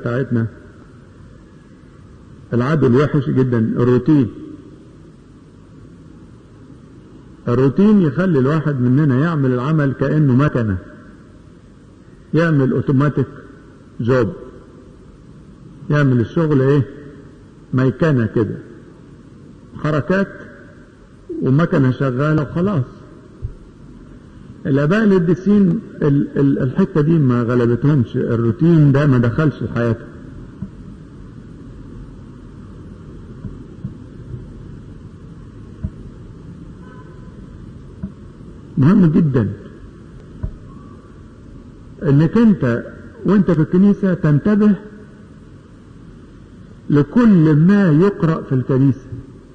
بتاعتنا العدو الوحش جدا الروتين الروتين يخلي الواحد مننا يعمل العمل كأنه مكنة يعمل اوتوماتيك جوب يعمل الشغل ايه ميكنة كده حركات ومكنة شغالة وخلاص الآباء القديسين الحتة دي ما غلبتهمش الروتين ده ما دخلش في حياتهم مهم جدا انك انت وانت في الكنيسة تنتبه لكل ما يقرأ في الكنيسة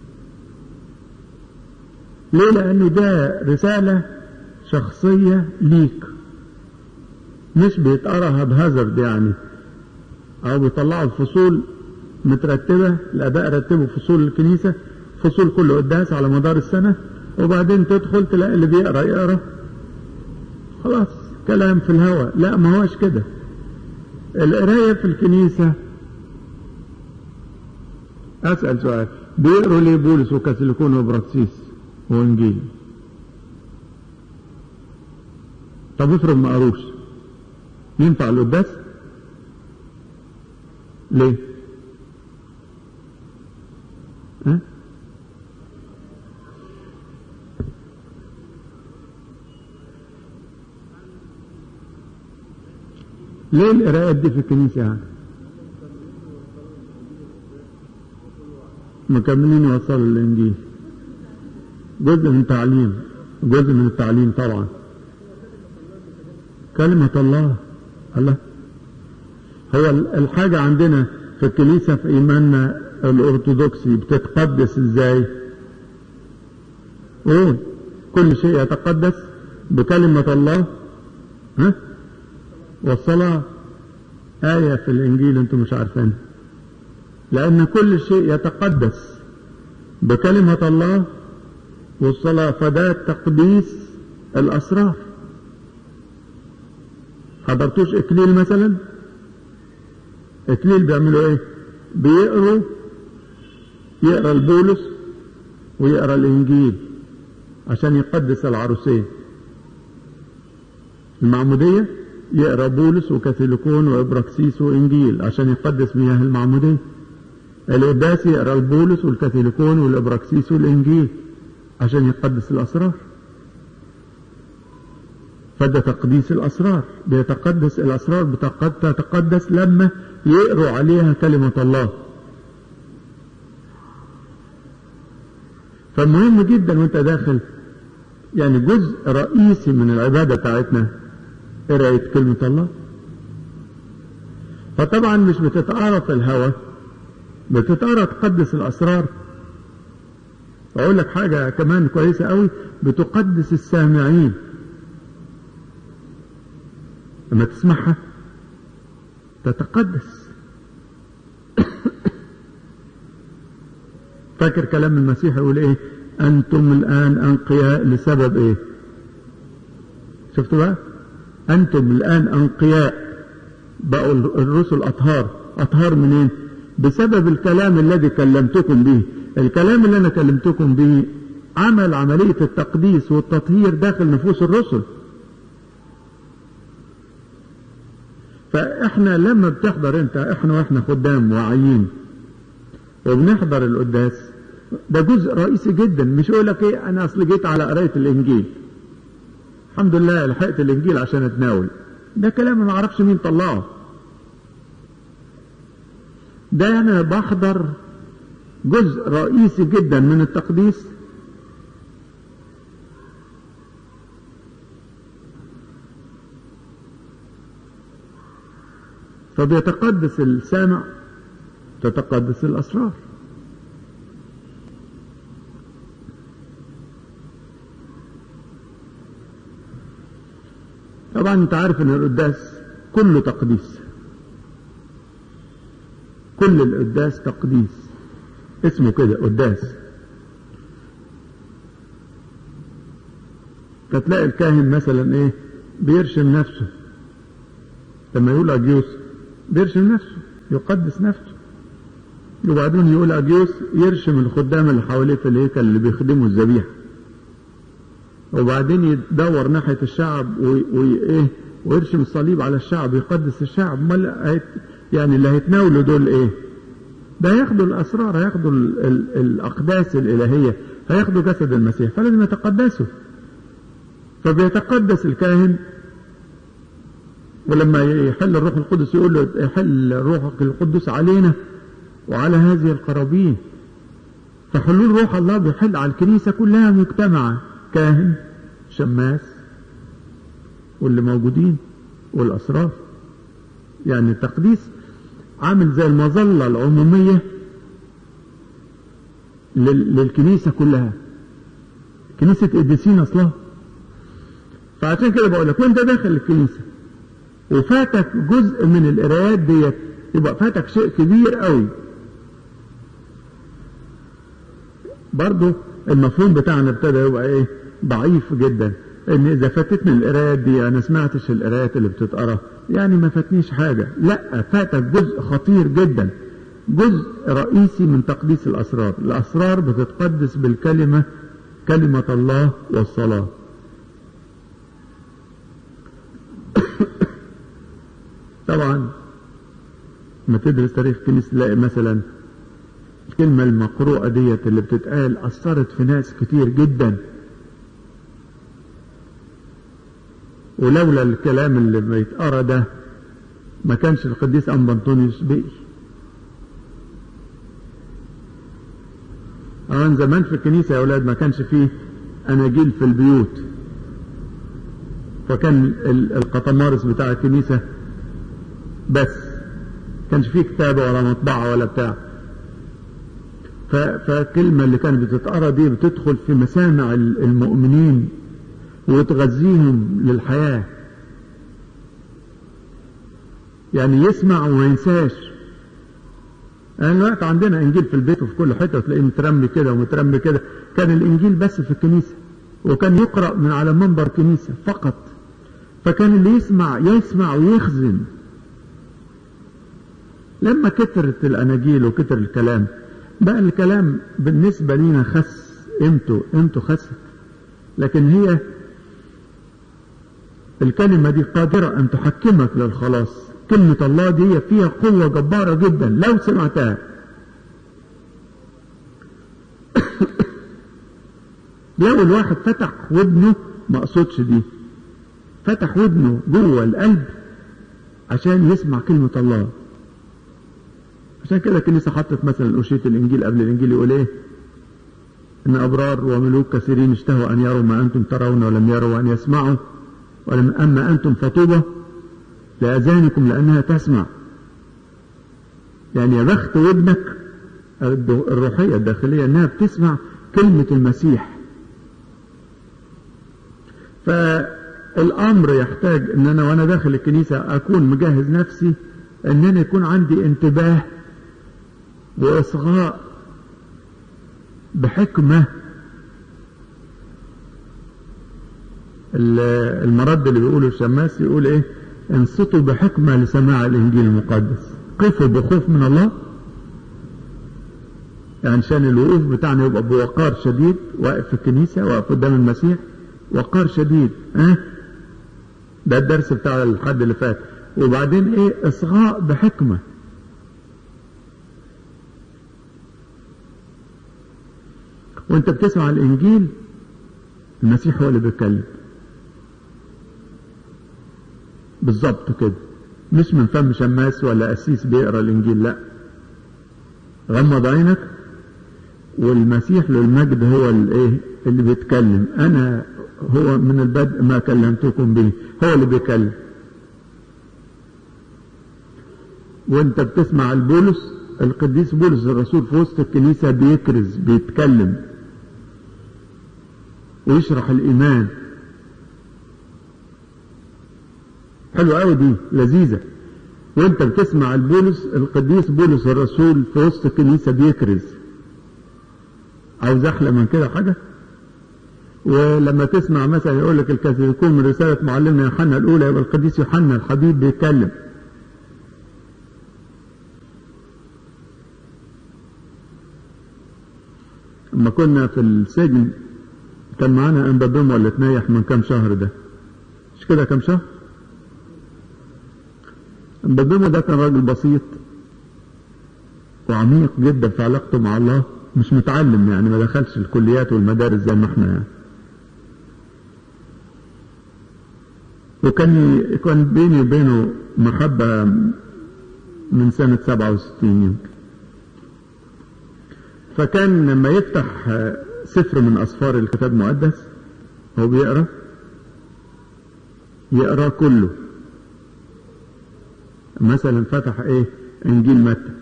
ليه لأن ده رسالة شخصية ليك مش بيتقراها بهزرد يعني أو بيطلعوا الفصول مترتبة الآباء رتبوا فصول الكنيسة فصول كل قداس على مدار السنة وبعدين تدخل تلاقي اللي بيقرا يقرا خلاص كلام في الهواء لا ما هوش كده القراية في الكنيسة أسأل سؤال بيقروا ليه بولس وكاسيليكون وبراكسيس وإنجيل طب افرض ما قروش ينفع القداس ليه ها ليه القراءات دي في الكنيسة يعني مكملين يوصلوا الإنجيل جزء من تعليم جزء من التعليم طبعا كلمة الله الله هو الحاجة عندنا في الكنيسة في إيماننا الأرثوذكسي بتتقدس إزاي؟ قول كل شيء يتقدس بكلمة الله ها؟ والصلاة آية في الإنجيل أنتم مش عارفينها لأن كل شيء يتقدس بكلمة الله والصلاة فده تقديس الأسرار حضرتوش إكليل مثلا إكليل بيعملوا إيه بيقروا يقرا البولس ويقرا الإنجيل عشان يقدس العروسين المعمودية يقرا بولس وكاثوليكون وابراكسيس وانجيل عشان يقدس مياه المعموديه القداس يقرا البولس والكاثوليكون والابراكسيس والانجيل عشان يقدس الاسرار فده تقديس الاسرار بيتقدس الاسرار بتتقدس لما يقروا عليها كلمه الله فمهم جدا وانت داخل يعني جزء رئيسي من العباده بتاعتنا قراية كلمة الله فطبعا مش بتتقرا في الهوى بتتقرا تقدس الأسرار أقول لك حاجة كمان كويسة قوي بتقدس السامعين لما تسمعها تتقدس فاكر كلام المسيح يقول ايه انتم الان انقياء لسبب ايه شفتوا بقى أنتم الآن أنقياء بقوا الرسل أطهار أطهار منين بسبب الكلام الذي كلمتكم به الكلام اللي أنا كلمتكم به عمل عملية التقديس والتطهير داخل نفوس الرسل فإحنا لما بتحضر أنت إحنا وإحنا خدام واعيين وبنحضر القداس ده جزء رئيسي جدا مش يقول لك ايه انا اصل جيت على قرايه الانجيل الحمد لله لحقت الانجيل عشان اتناول ده كلام ما اعرفش مين طلعه ده انا بحضر جزء رئيسي جدا من التقديس فبيتقدس السامع تتقدس الاسرار طبعا انت عارف ان القداس كله تقديس كل القداس تقديس اسمه كده قداس فتلاقي الكاهن مثلا ايه بيرشم نفسه لما يقول اجيوس بيرشم نفسه يقدس نفسه وبعدين يقول أجيوس يرشم الخدام اللي حواليه في الهيكل اللي بيخدموا الذبيحة وبعدين يدور ناحية الشعب وإيه ويرشم الصليب على الشعب يقدس الشعب امال يعني اللي هيتناولوا دول ايه ده هياخدوا الاسرار هياخدوا ال ال الاقداس الالهيه هياخدوا جسد المسيح فلازم يتقدسوا فبيتقدس الكاهن ولما يحل الروح القدس يقول له يحل روحك القدس علينا وعلى هذه القرابين فحلول روح الله بيحل على الكنيسة كلها مجتمعة كاهن شماس واللي موجودين والأسرار يعني التقديس عامل زي المظلة العمومية للكنيسة كلها كنيسة قديسين أصلها فعشان كده بقول لك وانت داخل الكنيسة وفاتك جزء من القرايات ديت يبقى فاتك شيء كبير قوي برضه المفهوم بتاعنا ابتدى يبقى ايه ضعيف جدا ان اذا فاتتني القرايات دي انا سمعتش القرايات اللي بتتقرا يعني ما فاتنيش حاجه لا فاتك جزء خطير جدا جزء رئيسي من تقديس الاسرار الاسرار بتتقدس بالكلمه كلمه الله والصلاه طبعا ما تدرس تاريخ كنيسة تلاقي مثلا الكلمة المقروءة ديت اللي بتتقال أثرت في ناس كتير جدا ولولا الكلام اللي بيتقرا ده ما كانش القديس أنبا أنطونيوس بقي أولا زمان في الكنيسة يا أولاد ما كانش فيه أناجيل في البيوت فكان القطمارس بتاع الكنيسة بس كانش فيه كتابة ولا مطبعة ولا بتاع فالكلمة اللي كانت بتتقرا دي بتدخل في مسامع المؤمنين وتغذيهم للحياة يعني يسمع وما ينساش يعني الوقت عندنا انجيل في البيت وفي كل حته تلاقيه مترمي كده ومترمي كده كان الانجيل بس في الكنيسه وكان يقرا من على منبر كنيسه فقط فكان اللي يسمع يسمع ويخزن لما كترت الاناجيل وكتر الكلام بقى الكلام بالنسبه لينا خس قيمته قيمته خست لكن هي الكلمة دي قادرة أن تحكمك للخلاص كلمة الله دي فيها قوة جبارة جدا لو سمعتها لو الواحد فتح ودنه ما اقصدش دي فتح ودنه جوه القلب عشان يسمع كلمة الله عشان كده الكنيسة حطت مثلا أشية الإنجيل قبل الإنجيل يقول إيه؟ إن أبرار وملوك كثيرين اشتهوا أن يروا ما أنتم ترون ولم يروا وأن يسمعوا ولم أما أنتم فطوبة لأذانكم لأنها تسمع يعني يا بخت ودنك الروحية الداخلية أنها بتسمع كلمة المسيح فالأمر يحتاج أن أنا وأنا داخل الكنيسة أكون مجهز نفسي أن أنا يكون عندي انتباه وإصغاء بحكمة المرد اللي بيقوله الشماس يقول ايه انصتوا بحكمة لسماع الانجيل المقدس قفوا بخوف من الله يعني عشان الوقوف بتاعنا يبقى بوقار شديد واقف في الكنيسة واقف قدام المسيح وقار شديد ها أه؟ ده الدرس بتاع الحد اللي فات وبعدين ايه اصغاء بحكمة وانت بتسمع الانجيل المسيح هو اللي بيتكلم بالظبط كده مش من فم شماس ولا قسيس بيقرا الانجيل لا غمض عينك والمسيح للمجد هو الايه اللي بيتكلم انا هو من البدء ما كلمتكم به هو اللي بيتكلم وانت بتسمع البولس القديس بولس الرسول في وسط الكنيسه بيكرز بيتكلم ويشرح الايمان حلوة قوي دي لذيذة وانت بتسمع البولس القديس بولس الرسول في وسط الكنيسة بيكرز عاوز احلى من كده حاجة ولما تسمع مثلا يقول لك الكاثوليكون من رسالة معلمنا يوحنا الأولى يبقى القديس يوحنا الحبيب بيتكلم لما كنا في السجن كان معانا انبابيم ولا تنيح من كام شهر ده مش كده كام شهر انبابيم ده كان راجل بسيط وعميق جدا في علاقته مع الله مش متعلم يعني ما دخلش الكليات والمدارس زي ما احنا يعني وكان كان بيني وبينه محبة من سنة 67 يمكن فكان لما يفتح سفر من أسفار الكتاب المقدس هو بيقرأ يقرأ كله مثلا فتح ايه انجيل متى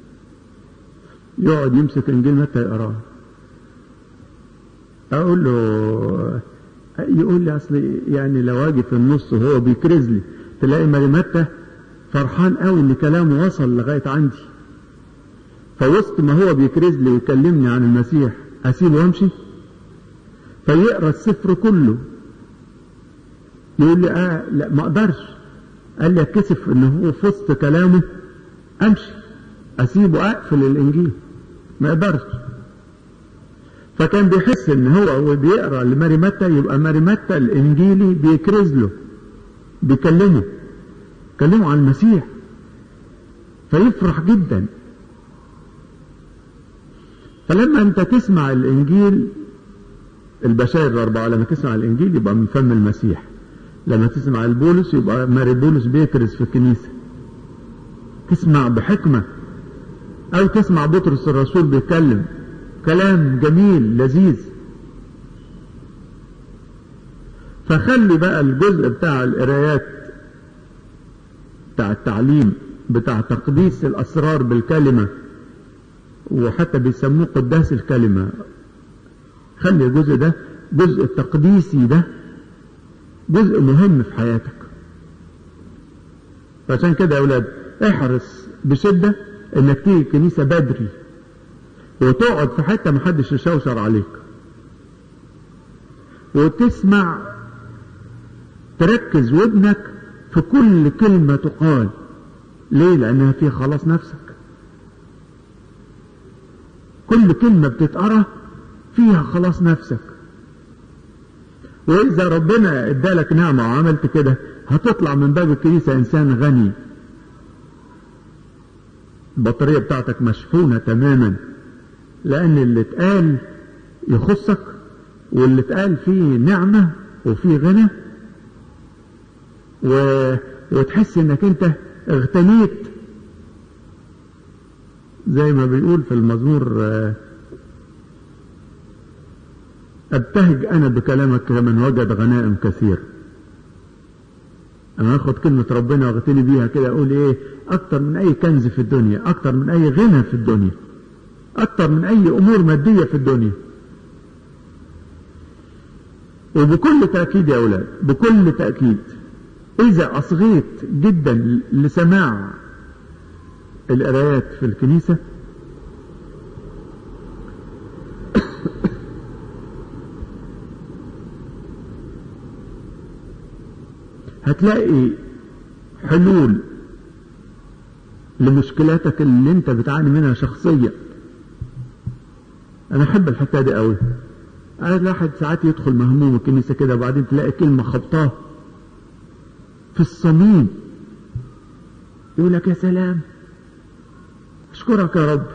يقعد يمسك انجيل متى يقراه اقول له يقول لي اصل يعني لو اجي في النص وهو بيكرز لي تلاقي ماري متى فرحان قوي ان كلامه وصل لغايه عندي فوسط ما هو بيكرز لي ويكلمني عن المسيح اسيبه وامشي فيقرا السفر كله يقول لي اه لا ما اقدرش قال لي اتكسف ان هو في وسط كلامه امشي اسيبه اقفل الانجيل ما يقدرش فكان بيحس ان هو بيقرا لماري متى يبقى ماري متى الانجيلي بيكرز له بيكلمه كلمه عن المسيح فيفرح جدا فلما انت تسمع الانجيل البشائر الاربعه لما تسمع الانجيل يبقى من فم المسيح لما تسمع البولس يبقى ماري بولس بيكرز في الكنيسه تسمع بحكمه او تسمع بطرس الرسول بيتكلم كلام جميل لذيذ فخلي بقى الجزء بتاع القرايات بتاع التعليم بتاع تقديس الاسرار بالكلمه وحتى بيسموه قداس الكلمه خلي الجزء ده جزء التقديسي ده جزء مهم في حياتك فعشان كده يا اولاد احرص بشده انك تيجي الكنيسه بدري وتقعد في حته محدش يشوشر عليك وتسمع تركز ودنك في كل كلمة تقال ليه لأنها فيها خلاص نفسك كل كلمة بتتقرا فيها خلاص نفسك وإذا ربنا ادالك نعمة وعملت كده هتطلع من باب الكنيسة إنسان غني البطارية بتاعتك مشحونة تماما لأن اللي اتقال يخصك واللي اتقال فيه نعمة وفيه غنى و... وتحس انك انت اغتنيت زي ما بيقول في المزمور ابتهج انا بكلامك كمن وجد غنائم كثير انا اخد كلمة ربنا واغتني بيها كده اقول ايه اكتر من اي كنز في الدنيا اكتر من اي غنى في الدنيا اكتر من اي امور مادية في الدنيا وبكل تأكيد يا أولاد بكل تأكيد إذا أصغيت جدا لسماع القرايات في الكنيسة هتلاقي حلول لمشكلاتك اللي انت بتعاني منها شخصيا انا احب الحته دي قوي انا الواحد ساعات يدخل مهموم الكنيسه كده وبعدين تلاقي كلمه خبطاه في الصميم يقول لك يا سلام اشكرك يا رب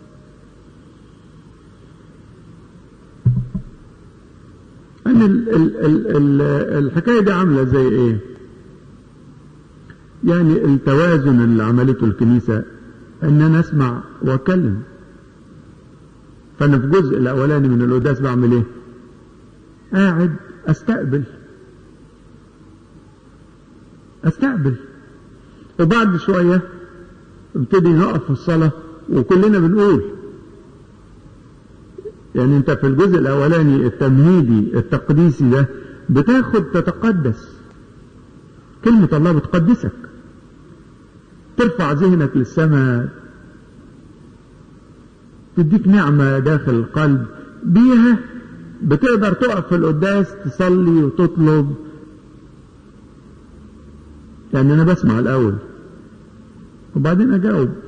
أنا ال ال ال ال الحكاية دي عاملة زي إيه؟ يعني التوازن اللي عملته الكنيسة إن أنا أسمع وأتكلم فأنا في الجزء الأولاني من القداس بعمل إيه؟ قاعد أستقبل أستقبل وبعد شوية ابتدي نقف في الصلاة وكلنا بنقول يعني انت في الجزء الاولاني التمهيدي التقديسي ده بتاخد تتقدس كلمة الله بتقدسك ترفع ذهنك للسماء تديك نعمة داخل القلب بيها بتقدر تقف في القداس تصلي وتطلب يعني انا بسمع الاول وبعدين اجاوب